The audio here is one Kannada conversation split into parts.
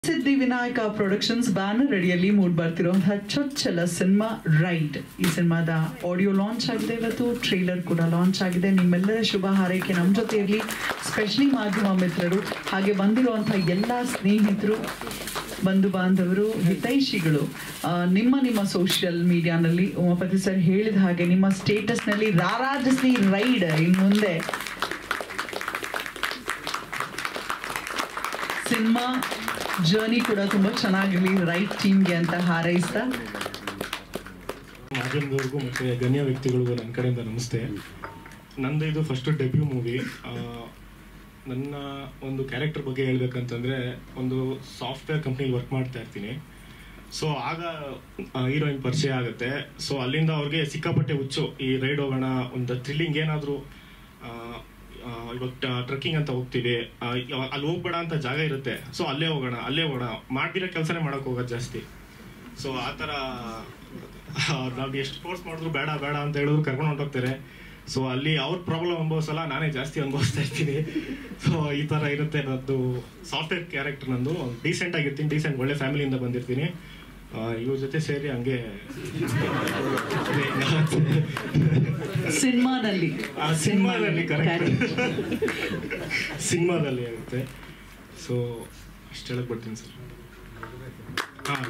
ಸಿದ್ಧಿ ವಿನಾಯಕ ಪ್ರೊಡಕ್ಷನ್ಸ್ ಬ್ಯಾನರ್ ಅಡಿಯಲ್ಲಿ ಮೂಡ್ ಬರ್ತಿರುವಂತಹ ಚೊಚ್ಚಲ ಸಿನಿಮಾ ರೈಡ್ ಈ ಸಿನಿಮಾದ ಆಡಿಯೋ ಲಾಂಚ್ ಆಗಿದೆ ಇವತ್ತು ಟ್ರೇಲರ್ ಕೂಡ ಲಾಂಚ್ ಆಗಿದೆ ನಿಮ್ಮೆಲ್ಲರ ಶುಭ ಹಾರೈಕೆ ನಮ್ಮ ಜೊತೆ ಇರಲಿ ಸ್ಪೆಷಲಿ ಮಾಧ್ಯಮ ಮಿತ್ರರು ಹಾಗೆ ಬಂದಿರುವಂತಹ ಎಲ್ಲ ಸ್ನೇಹಿತರು ಬಂಧು ಬಾಂಧವರು ಹಿತೈಷಿಗಳು ಆ, ನಿಮ್ಮ ನಿಮ್ಮ ಸೋಷಿಯಲ್ ಮೀಡಿಯಾನಲ್ಲಿ ಉಮಾಪತಿ ಸರ್ ಹೇಳಿದ ಹಾಗೆ ನಿಮ್ಮ ಸ್ಟೇಟಸ್ನಲ್ಲಿ ರಾರಾಜಿಸ್ಲಿ ರೈಡ್ ಇನ್ನು ಮುಂದೆ ಸಿನಿಮಾ ಜರ್ನಿ ಕೂಡ ತುಂಬಾ ಚೆನ್ನಾಗಿರ್ಲಿ ರೈಟ್ ಟೀಮ್ಗೆ ಅಂತ ಹಾರೈಸ್ತಾ ಮಾಧ್ಯಮದವ್ರಿಗೂ ಮತ್ತು ಗಣ್ಯ ವ್ಯಕ್ತಿಗಳಿಗೂ ನನ್ನ ಕಡೆಯಿಂದ ನಮಸ್ತೆ ನಂದು ಇದು ಫಸ್ಟ್ ಡೆಬ್ಯೂ ಮೂವಿ ನನ್ನ ಒಂದು ಕ್ಯಾರೆಕ್ಟರ್ ಬಗ್ಗೆ ಹೇಳ್ಬೇಕಂತಂದ್ರೆ ಒಂದು ಸಾಫ್ಟ್ವೇರ್ ಕಂಪ್ನಿಲಿ ವರ್ಕ್ ಮಾಡ್ತಾ ಇರ್ತೀನಿ ಸೊ ಆಗ ಹೀರೋಯಿನ್ ಪರಿಚಯ ಆಗುತ್ತೆ ಸೊ ಅಲ್ಲಿಂದ ಅವ್ರಿಗೆ ಸಿಕ್ಕಾಪಟ್ಟೆ ಹುಚ್ಚು ಈ ರೈಡ್ ಹೋಗೋಣ ಒಂದು ಥ್ರಿಲ್ಲಿಂಗ್ ಏನಾದರೂ ಇವಾಗ ಟ್ರೆಕ್ಕಿಂಗ್ ಅಂತ ಹೋಗ್ತೀವಿ ಆ, ಇವ- ಅಲ್ಲಿ ಹೋಗ್ಬೇಡ ಅಂತ ಜಾಗ ಇರುತ್ತೆ ಸೊ ಅಲ್ಲೇ ಹೋಗೋಣ ಅಲ್ಲೇ ಹೋಗೋಣ ಮಾಡ್ದಿರೋ ಕೆಲಸನೇ ಮಾಡಕ್ ಹೋಗೋದು ಜಾಸ್ತಿ ಸೊ ಆ ಥರ ನಾವು ಎಷ್ಟು ಫೋರ್ಸ್ ಮಾಡಿದ್ರು ಬೇಡ ಬೇಡ ಅಂತ ಹೇಳಿದ್ರು ಕರ್ಕೊಂಡು ಹೊಂಟೋಗ್ತಾರೆ ಸೊ ಅಲ್ಲಿ ಅವ್ರ ಪ್ರಾಬ್ಲಮ್ ಅನುಭವಿಸಲ್ಲ ನಾನೇ ಜಾಸ್ತಿ ಅನುಭವಿಸ್ತಾ ಇರ್ತೀನಿ ಸೊ ಈ ಥರ ಇರುತ್ತೆ ನನ್ನದು ಸಾಫ್ಟ್ವೇರ್ ಕ್ಯಾರೆಕ್ಟರ್ ನಂದು ಡೀಸೆಂಟ್ ಆಗಿರ್ತೀನಿ ಡೀಸೆಂಟ್ ಒಳ್ಳೆ ಫ್ಯಾಮಿಲಿಯಿಂದ ಬಂದಿರ್ತೀನಿ ಆ, ಇವ್ರ ಜೊತೆ ಸೇರಿ ಹಂಗೆ ಸಿನಿಮಾದಲ್ಲಿ ಆ ಸಿನಿಮಾದಲ್ಲಿ ಕರೆಕ್ಟ್ ಸಿನಿಮಾದಲ್ಲಿ ಆಗುತ್ತೆ ಸೊ ಅಷ್ಟು ಹೇಳಕ್ ಬರ್ತೀನಿ ಸರ್ ಹಾಂ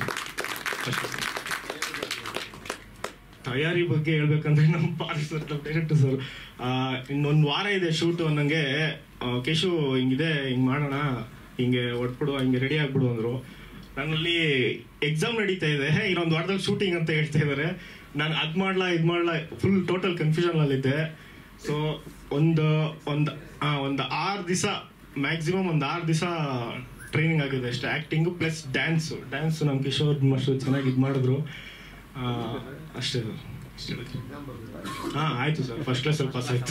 ತಯಾರಿ ಬಗ್ಗೆ ಹೇಳ್ಬೇಕಂದ್ರೆ ನಮ್ಮ ಪಾರಿ ಸರ್ ನಮ್ಮ ಡೈರೆಕ್ಟರ್ ಸರ್ ಇನ್ನೊಂದು ವಾರ ಇದೆ ಶೂಟ್ ಅನ್ನಂಗೆ ಆ, ಕೇಶು ಹಿಂಗಿದೆ ಹಿಂಗ್ ಮಾಡೋಣ ಹಿಂಗೆ ಹೊಡ್ಬಿಡು ಹಿಂಗೆ ರೆಡಿ ಆಗ್ಬಿಡು ಅಂದ್ರು ನನ್ನಲ್ಲಿ ಎಕ್ಸಾಮ್ ನಡೀತಾ ಇದೆ ಇನ್ನೊಂದು ವಾರದಲ್ಲಿ ಶೂಟಿಂಗ್ ಅಂತ ಹೇಳ್ತಾ ಇದ್ದಾರೆ ನಾನು ಅದ್ ಮಾಡ್ಲಾ ಇದ್ ಮಾಡ್ಲಾ ಫುಲ್ ಟೋಟಲ್ ಕನ್ಫ್ಯೂಷನ್ ಅಲ್ಲಿದ್ದೆ ಸೊ ಒಂದು ಒಂದು ಆ, ಒಂದು ಆರು ದಿವಸ ಮ್ಯಾಕ್ಸಿಮಮ್ ಒಂದು ಆರು ದಿವಸ ಟ್ರೈನಿಂಗ್ ಆಗಿದೆ ಅಷ್ಟೇ ಆ್ಯಕ್ಟಿಂಗು ಪ್ಲಸ್ ಡ್ಯಾನ್ಸು ಡ್ಯಾನ್ಸು ನಮ್ಮ ಕಿಶೋರ್ ಮಾಸ್ಟರ್ ಚೆನ್ನಾಗಿ ಇದು ಮಾಡಿದ್ರು ಆ, ಅಷ್ಟೇ ಅಷ್ಟೇ ಹಾಂ ಆಯಿತು ಸರ್ ಫಸ್ಟ್ ಕ್ಲಾಸಲ್ಲಿ ಪಾಸ್ ಆಯಿತು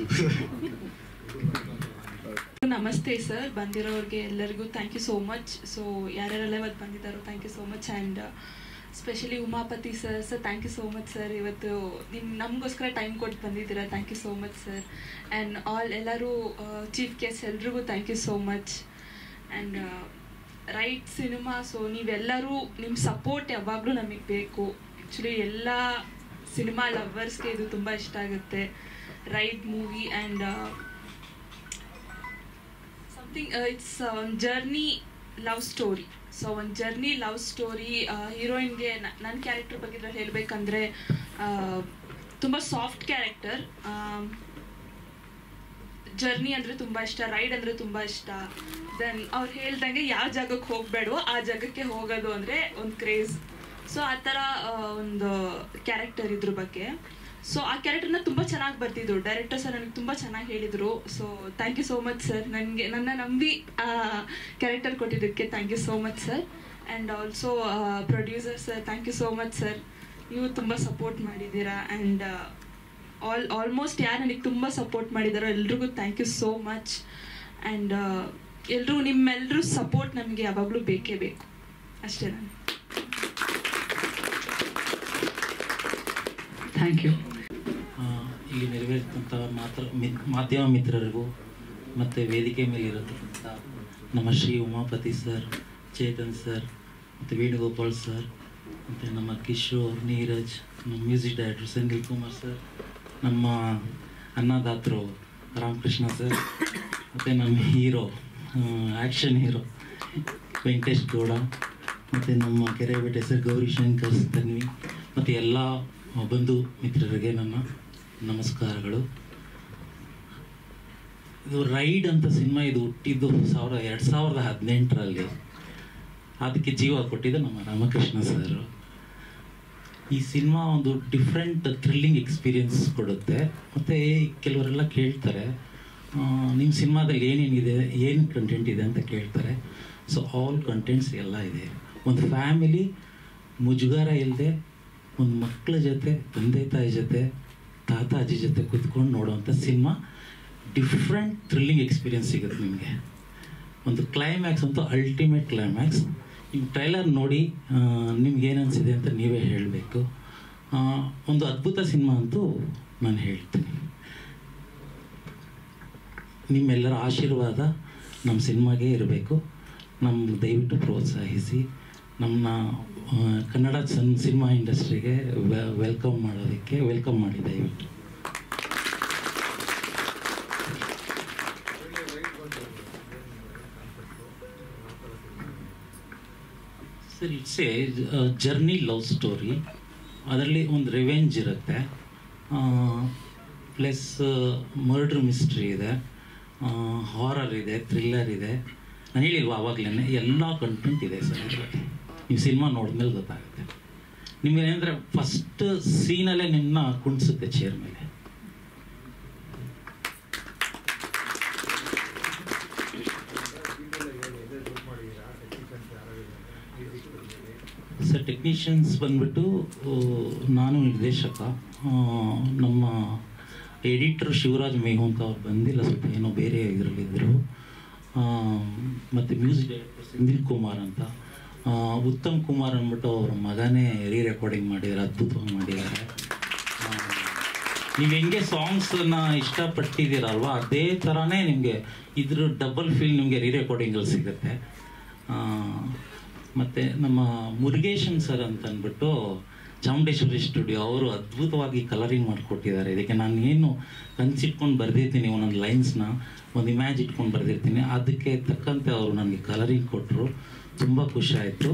ನಮಸ್ತೆ ಸರ್ ಬಂದಿರೋರಿಗೆ ಎಲ್ಲರಿಗೂ thank you so much so ಯಾರ್ಯಾರೆಲ್ಲ ಇವತ್ತು ಬಂದಿದ್ದಾರೋ thank you so much and specially Umapathi sir sir thank you so much sir ಇವತ್ತು ನಿಮ್ಮ ನಮಗೋಸ್ಕರ ಟೈಮ್ ಕೊಟ್ಟು ಬಂದಿದ್ದೀರಾ thank you so much sir and all ಎಲ್ಲರೂ ಚೀಫ್ ಗೆಸ್ಟ್ ಎಲ್ರಿಗೂ thank you so much and ride cinema so ನೀವೆಲ್ಲರೂ ನಿಮ್ಮ ಸಪೋರ್ಟ್ ಯಾವಾಗಲೂ ನಮಗೆ ಬೇಕು ಆ್ಯಕ್ಚುಲಿ ಎಲ್ಲ ಸಿನಿಮಾ ಲವರ್ಸ್ಗೆ ಇದು ತುಂಬ ಇಷ್ಟ ಆಗುತ್ತೆ ride movie and something it's ಒಂದು ಜರ್ನಿ ಲವ್ ಸ್ಟೋರಿ ಸೊ ಒಂದು ಜರ್ನಿ ಲವ್ ಸ್ಟೋರಿ ಹೀರೋಯಿನ್ಗೆ ನನ್ನ ಕ್ಯಾರೆಕ್ಟರ್ ಬಗ್ಗೆ ಇದ್ರಲ್ಲಿ ಹೇಳಬೇಕಂದ್ರೆ ತುಂಬ ಸಾಫ್ಟ್ ಕ್ಯಾರೆಕ್ಟರ್ ಜರ್ನಿ ಅಂದರೆ ತುಂಬ ಇಷ್ಟ ರೈಡ್ ಅಂದರೆ ತುಂಬ ಇಷ್ಟ ದೆನ್ ಅವ್ರು ಹೇಳ್ದಂಗೆ ಯಾವ ಜಾಗಕ್ಕೆ ಹೋಗಬೇಡವೋ ಆ ಜಾಗಕ್ಕೆ ಹೋಗೋದು ಅಂದರೆ ಒಂದು ಕ್ರೇಜ್ ಸೊ ಆ ಥರ ಆ, ಒಂದು ಕ್ಯಾರೆಕ್ಟರ್ ಇದ್ರ ಬಗ್ಗೆ ಸೊ ಆ ಕ್ಯಾರೆಕ್ಟರ್ನ ತುಂಬ ಚೆನ್ನಾಗಿ ಬರ್ತಿದ್ರು ಡೈರೆಕ್ಟರ್ ಸರ್ ನನಗೆ ತುಂಬ ಚೆನ್ನಾಗಿ ಹೇಳಿದರು so thank you so much sir ನನಗೆ ನನ್ನ ನಂಬಿ ಕ್ಯಾರೆಕ್ಟರ್ ಕೊಟ್ಟಿದ್ದಕ್ಕೆ thank you so much sir and also producer sir thank you so much sir ನೀವು ತುಂಬ ಸಪೋರ್ಟ್ ಮಾಡಿದ್ದೀರಾ ಆ್ಯಂಡ್ ಆಲ್ ಆಲ್ಮೋಸ್ಟ್ ಯಾರು ನನಗೆ ತುಂಬ ಸಪೋರ್ಟ್ ಮಾಡಿದಾರೋ ಎಲ್ರಿಗೂ thank you so much and ಎಲ್ಲರೂ ನಿಮ್ಮೆಲ್ಲರೂ ಸಪೋರ್ಟ್ ನಮಗೆ ಯಾವಾಗಲೂ ಬೇಕೇ ಬೇಕು ಅಷ್ಟೇ ನಾನು ಥ್ಯಾಂಕ್ ಯು ಆ, ಇಲ್ಲಿ ನೆರವೇರಿಸಿದಂಥ ಮಾತ್ರ ಮಿತ್ ಮಾಧ್ಯಮ ಮಿತ್ರರಿಗೂ ಮತ್ತು ವೇದಿಕೆ ಮೇಲೆ ಇರತಕ್ಕಂಥ ನಮ್ಮ ಶ್ರೀ ಉಮಾಪತಿ ಸರ್ ಚೇತನ್ ಸರ್ ಮತ್ತು ವೇಣುಗೋಪಾಲ್ ಸರ್ ಮತ್ತು ನಮ್ಮ ಕಿಶೋರ್ ನೀರಜ್ ನಮ್ಮ music director Sendil Kumar sir ನಮ್ಮ ಅನ್ನದಾತರು ರಾಮಕೃಷ್ಣ ಸರ್ ಮತ್ತು ನಮ್ಮ hero action hero Venkatesh Gowda ಮತ್ತು ನಮ್ಮ ಕೆರೆಬೇಟೆ ಸರ್ ಗೌರಿ ಶಂಕರ್ ತನ್ವಿ ಮತ್ತು ಎಲ್ಲ ಬಂಧು ಮಿತ್ರರಿಗೆ ನನ್ನ ನಮಸ್ಕಾರಗಳು ಇದು ರೈಡ್ ಅಂತ ಸಿನಿಮಾ ಇದು ಹುಟ್ಟಿದ್ದು ಸಾವಿರ ಎರಡು ಸಾವಿರದ ಹದಿನೆಂಟರಲ್ಲಿ ಅದಕ್ಕೆ ಜೀವ ಕೊಟ್ಟಿದ್ದು ನಮ್ಮ ರಾಮಕೃಷ್ಣ ಸರ್ ಈ ಸಿನಿಮಾ ಒಂದು ಡಿಫ್ರೆಂಟ್ ಥ್ರಿಲ್ಲಿಂಗ್ ಎಕ್ಸ್ಪೀರಿಯನ್ಸ್ ಕೊಡುತ್ತೆ ಮತ್ತು ಕೆಲವರೆಲ್ಲ ಕೇಳ್ತಾರೆ ನಿಮ್ಮ ಸಿನಿಮಾದಲ್ಲಿ ಏನೇನಿದೆ ಏನು ಕಂಟೆಂಟ್ ಇದೆ ಅಂತ ಕೇಳ್ತಾರೆ ಸೊ ಆಲ್ ಕಂಟೆಂಟ್ಸ್ ಎಲ್ಲ ಇದೆ ಒಂದು ಫ್ಯಾಮಿಲಿ ಮುಜುಗಾರ ಇಲ್ಲದೆ ಒಂದು ಮಕ್ಕಳ ಜೊತೆ ತಂದೆ ತಾಯಿ ಜೊತೆ ತಾತ ಅಜ್ಜಿ ಜೊತೆ ಕುತ್ಕೊಂಡು ನೋಡುವಂಥ ಸಿನಿಮಾ ಡಿಫ್ರೆಂಟ್ ಥ್ರಿಲ್ಲಿಂಗ್ ಎಕ್ಸ್ಪೀರಿಯನ್ಸ್ ಸಿಗುತ್ತೆ ನಿಮಗೆ ಒಂದು ಕ್ಲೈಮ್ಯಾಕ್ಸ್ ಅಂತೂ ಅಲ್ಟಿಮೇಟ್ ಕ್ಲೈಮ್ಯಾಕ್ಸ್ ನೀವು ಟ್ರೈಲರ್ ನೋಡಿ ನಿಮ್ಗೆ ಏನು ಅನಿಸಿದೆ ಅಂತ ನೀವೇ ಹೇಳಬೇಕು ಒಂದು ಅದ್ಭುತ ಸಿನಿಮಾ ಅಂತೂ ನಾನು ಹೇಳ್ತೀನಿ ನಿಮ್ಮೆಲ್ಲರ ಆಶೀರ್ವಾದ ನಮ್ಮ ಸಿನಿಮಾಗೆ ಇರಬೇಕು ನಮ್ಮ ದಯವಿಟ್ಟು ಪ್ರೋತ್ಸಾಹಿಸಿ ನಮ್ಮನ್ನ ಆ, ಕನ್ನಡ ಸನ್ ಸಿನಿಮಾ ಇಂಡಸ್ಟ್ರಿಗೆ ವೆಲ್ಕಮ್ ಮಾಡೋದಕ್ಕೆ ವೆಲ್ಕಮ್ ಮಾಡಿ ದಯವಿಟ್ಟು sir it's a journey love story ಅದರಲ್ಲಿ ಒಂದು ರಿವೆಂಜ್ ಇರುತ್ತೆ ಪ್ಲಸ್ ಮರ್ಡ್ರ್ ಮಿಸ್ಟ್ರಿ ಇದೆ ಹಾರರ್ ಇದೆ ಥ್ರಿಲ್ಲರ್ ಇದೆ ನಾನು ಹೇಳಿಲ್ವಾ ಆವಾಗಲೇ ಎಲ್ಲ ಕಂಟೆಂಟ್ ಇದೆ ಸರ್ ಇದರಲ್ಲಿ ನೀವು ಸಿನಿಮಾ ನೋಡಿದ್ಮೇಲೆ ಗೊತ್ತಾಗುತ್ತೆ ನಿಮ್ಗೆ ಏನಂದರೆ ಫಸ್ಟ್ ಸೀನಲ್ಲೇ ನಿಮ್ಮನ್ನ ಕುಣಿಸುತ್ತೆ ಚೇರ್ ಮೇಲೆ ಸರ್ ಟೆಕ್ನಿಷಿಯನ್ಸ್ ಬಂದ್ಬಿಟ್ಟು ಆ, ನಾನು ನಿರ್ದೇಶಕ ಆ, ನಮ್ಮ ಎಡಿಟರ್ ಶಿವರಾಜ್ ಮೇಘು ಅಂತ ಅವ್ರು ಬಂದಿಲ್ಲ ಸ್ವಲ್ಪ ಏನೋ ಬೇರೆ ಇದರಲ್ಲಿದ್ದರು ಮತ್ತು ಮ್ಯೂಸಿಕ್ ಡೈರೆಕ್ಟರ್ ಸೆಂದಿಲ್ ಕುಮಾರ್ ಅಂತ ಆ, ಉತ್ತಮ್ ಕುಮಾರ್ ಅಂದ್ಬಿಟ್ಟು ಅವ್ರ ಮಗನೇ ರೀ ರೆಕಾರ್ಡಿಂಗ್ ಮಾಡಿದ್ದಾರೆ ಅದ್ಭುತವಾಗಿ ಮಾಡಿದ್ದಾರೆ ಆ, ನೀವು ಹೆಂಗೆ ಸಾಂಗ್ಸನ್ನ ಇಷ್ಟಪಟ್ಟಿದ್ದೀರಲ್ವಾ ಅದೇ ಥರನೇ ನಿಮಗೆ ಇದ್ರ ಡಬಲ್ ಫೀಲ್ ನಿಮಗೆ ರೀ ರೆಕಾರ್ಡಿಂಗಲ್ಲಿ ಸಿಗುತ್ತೆ ಆ, ಮತ್ತೆ ನಮ್ಮ ಮುರುಗೇಶನ್ ಸರ್ ಅಂತ ಅಂದ್ಬಿಟ್ಟು ಚಾಮುಂಡೇಶ್ವರಿ ಸ್ಟುಡಿಯೋ ಅವರು ಅದ್ಭುತವಾಗಿ ಕಲರಿಂಗ್ ಮಾಡಿಕೊಟ್ಟಿದ್ದಾರೆ ಇದಕ್ಕೆ ನಾನು ಏನು ಕನ್ಸಿಟ್ಕೊಂಡು ಬರೆದಿರ್ತೀನಿ ಒಂದೊಂದು ಲೈನ್ಸ್ನ ಒಂದು ಇಮ್ಯಾಜ್ ಇಟ್ಕೊಂಡು ಬರೆದಿರ್ತೀನಿ ಅದಕ್ಕೆ ತಕ್ಕಂತೆ ಅವರು ನನಗೆ ಕಲರಿಂಗ್ ಕೊಟ್ಟರು ತುಂಬ ಖುಷಿ ಆಯಿತು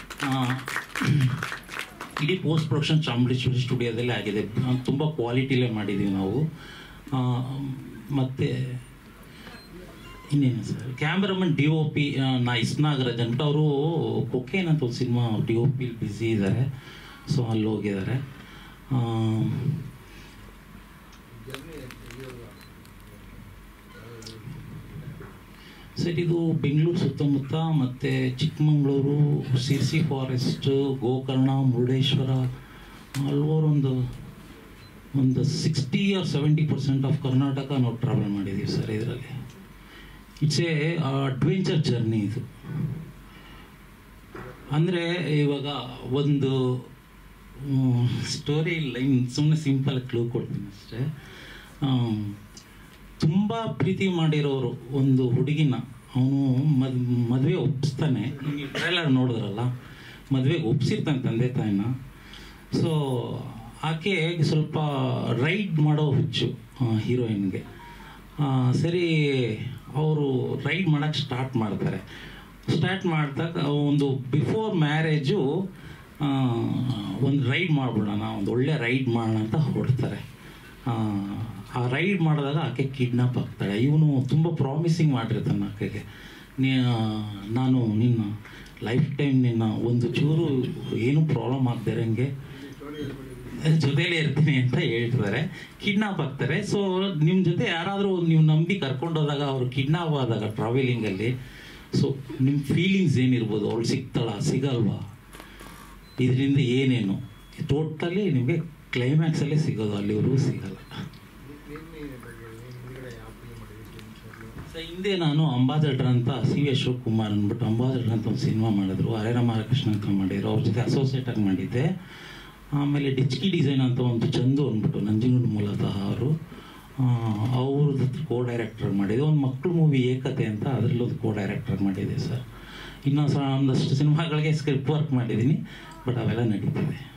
ಇಡೀ ಪೋಸ್ಟ್ ಪ್ರೊಡಕ್ಷನ್ ಚಾಮುಂಡೇಶ್ವರಿ ಸ್ಟುಡಿಯೋದಲ್ಲೇ ಆಗಿದೆ ತುಂಬ ಕ್ವಾಲಿಟಿಲೇ ಮಾಡಿದ್ದೀವಿ ನಾವು ಆ, ಮತ್ತೆ ಇನ್ನೇನು sir cameraman D O P ನಾ ಇಸ್ನಾಗರಾಜ್ ಅಂದ್ಬಿಟ್ಟು ಅವರು ಕೊಕೇನ್ ಅಂತ ಒಂದು cinema D O P busy ಇದ್ದಾರೆ ಸೊ ಅಲ್ಲಿ ಹೋಗಿದ್ದಾರೆ ಆ, ಸರ್ ಇದು ಬೆಂಗಳೂರು ಸುತ್ತಮುತ್ತ ಮತ್ತು ಚಿಕ್ಕಮಗಳೂರು ಸಿರ್ಸಿ ಫಾರೆಸ್ಟ್ ಗೋಕರ್ಣ ಮುರುಡೇಶ್ವರ ಹಲವಾರು ಒಂದು ಒಂದು sixty or seventy percent of Karnataka ನಾವು ಟ್ರಾವೆಲ್ ಮಾಡಿದ್ದೀವಿ ಸರ್ ಇದರಲ್ಲಿ ಇಟ್ಸ್ ಎ ಅಡ್ವೆಂಚರ್ ಜರ್ನಿ ಇದು ಅಂದರೆ ಇವಾಗ ಒಂದು ಸ್ಟೋರಿ ಲೈನ್ ಸುಮ್ಮನೆ ಸಿಂಪಲ್ ಕ್ಲೂ ಕೊಡ್ತೀನಿ ಅಷ್ಟೇ ತುಂಬ ಪ್ರೀತಿ ಮಾಡಿರೋರು ಒಂದು ಹುಡುಗಿನ ಅವನು ಮದ್ ಮದುವೆ ಒಪ್ಪಿಸ್ತಾನೆ ನೀವು ಟ್ರೈಲರ್ ನೋಡಿದ್ರಲ್ಲ ಮದುವೆಗೆ ಒಪ್ಸಿರ್ತಾನೆ ತಂದೆ ತಾಯಿನ ಸೊ ಆಕೆ ಸ್ವಲ್ಪ ರೈಡ್ ಮಾಡೋ ಹುಚ್ಚು ಹೀರೋಯಿನ್ಗೆ ಸರಿ ಅವರು ರೈಡ್ ಮಾಡೋಕ್ಕೆ ಸ್ಟಾರ್ಟ್ ಮಾಡ್ತಾರೆ ಸ್ಟಾರ್ಟ್ ಮಾಡಿದಾಗ ಒಂದು ಬಿಫೋರ್ ಮ್ಯಾರೇಜು ಒಂದು ರೈಡ್ ಮಾಡ್ಬಿಡೋಣ ಒಂದು ಒಳ್ಳೆ ರೈಡ್ ಮಾಡೋಣ ಅಂತ ಹೊರಡ್ತಾರೆ ಆ, ಆ ರೈಡ್ ಮಾಡಿದಾಗ ಆಕೆ ಕಿಡ್ನಾಪ್ ಆಗ್ತಾಳೆ ಇವನು ತುಂಬ ಪ್ರಾಮಿಸಿಂಗ್ ಮಾಡಿರ್ತಾನೆ ಆಕೆಗೆ ನೀ ನಾನು ನಿನ್ನ ಲೈಫ್ ಟೈಮ್ ನಿನ್ನ ಒಂದು ಚೂರು ಏನು ಪ್ರಾಬ್ಲಮ್ ಆಗದೆ ಇರಂಗೆ ಜೊತೆಲೇ ಇರ್ತೀನಿ ಅಂತ ಹೇಳ್ತಾರೆ ಕಿಡ್ನಾಪ್ ಆಗ್ತಾರೆ ಸೊ ನಿಮ್ಮ ಜೊತೆ ಯಾರಾದರೂ ನೀವು ನಂಬಿ ಕರ್ಕೊಂಡೋದಾಗ ಅವರು ಕಿಡ್ನಾಪ್ ಆದಾಗ ಟ್ರಾವೆಲಿಂಗಲ್ಲಿ ಸೊ ನಿಮ್ಮ ಫೀಲಿಂಗ್ಸ್ ಏನಿರ್ಬೋದು ಅವಳು ಸಿಗ್ತಾಳ ಸಿಗಲ್ವಾ ಇದರಿಂದ ಏನೇನು ಟೋಟಲಿ ನಿಮಗೆ ಕ್ಲೈಮ್ಯಾಕ್ಸಲ್ಲೇ ಸಿಗೋದು ಅಲ್ಲಿವರೆಗೂ ಸಿಗಲ್ಲ ಸೊ ಹಿಂದೆ ನಾನು ಅಂಬಾಸಡರ್ ಅಂತ ಸಿ ವಿ ಅಶೋಕ್ ಕುಮಾರ್ ಅಂದ್ಬಿಟ್ಟು ಅಂಬಾಸಡರ್ ಅಂತ ಒಂದು ಸಿನಿಮಾ ಮಾಡಿದ್ರು ಹರೇರ ಮಹಾಲಕೃಷ್ಣ ಅಂತ ಮಾಡಿದ್ರು ಅವ್ರ ಜೊತೆ ಅಸೋಸಿಯೇಟ್ ಆಗಿ ಮಾಡಿದ್ದೆ ಆಮೇಲೆ ಡಿಚ್ಕಿ ಡಿಸೈನ್ ಅಂತ ಒಂದು ಚಂದು ಅಂದ್ಬಿಟ್ಟು ನಂಜನಗೂಡು ಮೂಲತಃ ಅವರು ಅವ್ರದ್ದು ಕೋ ಡೈರೆಕ್ಟರ್ ಮಾಡಿದೆ ಒಂದು ಮಕ್ಕಳು ಮೂವಿ ಏಕತೆ ಅಂತ ಅದರಲ್ಲೊಂದು ಕೋ ಡೈರೆಕ್ಟರ್ ಮಾಡಿದೆ ಸರ್ ಇನ್ನೂ ಸಹ ಒಂದಷ್ಟು ಸಿನಿಮಾಗಳಿಗೆ ಸ್ಕ್ರಿಪ್ಟ್ ವರ್ಕ್ ಮಾಡಿದ್ದೀನಿ ಬಟ್ ಅವೆಲ್ಲ ನಡೀತಿದೆ